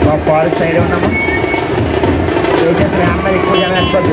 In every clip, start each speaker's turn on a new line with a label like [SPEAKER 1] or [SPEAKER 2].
[SPEAKER 1] మా park side ఉన్నాము agent ramp మీద ఎక్కువ జనం ఎక్కొద్దు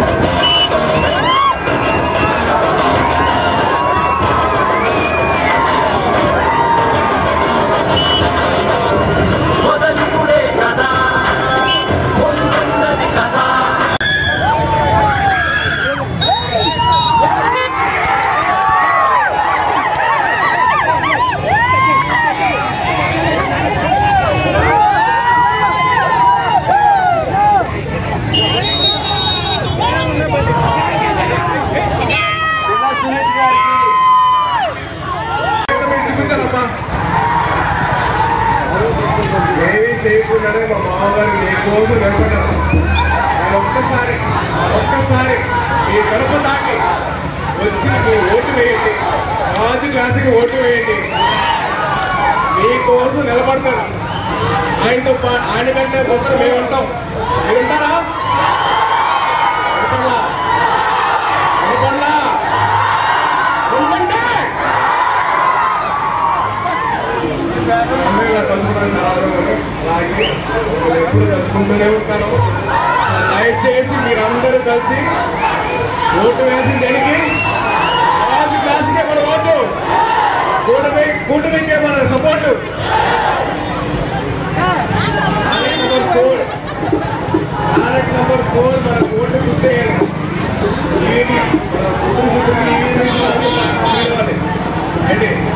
[SPEAKER 2] ఏమీ చేయకుండానే మా మామగారు ఏ రోజు నిలబడ్డారు నేను ఒక్కసారి ఒక్కసారి ఈ గడప దాటి వచ్చి మీ ఓటు వేయండి రాజు గాంధీకి ఓటు వేయండి మీకోసం నిలబడతారు ఆయనతో పా- ఆయన కంటే ముందర మేము ఉంటాం మీరు ఉంటారా నిలబడలా? నిలబడలా? నిలబడండి! అందరిలా కలుసుకున్నాను అలాగే నేను ఎప్పుడు కలుసుకుంటూనే ఉంటాను దయచేసి మీరందరూ కలిసి ఓటు వేసి జరిగి రాజు క్లాసుకే మన ఓటు కూటమి కూటమికే మన support target number four target number four మన ఓటు గుర్తేయాలి ఇది మన కుటుంబ కుటుంబం ఈ విధంగా నిలవాలి. ఏంటి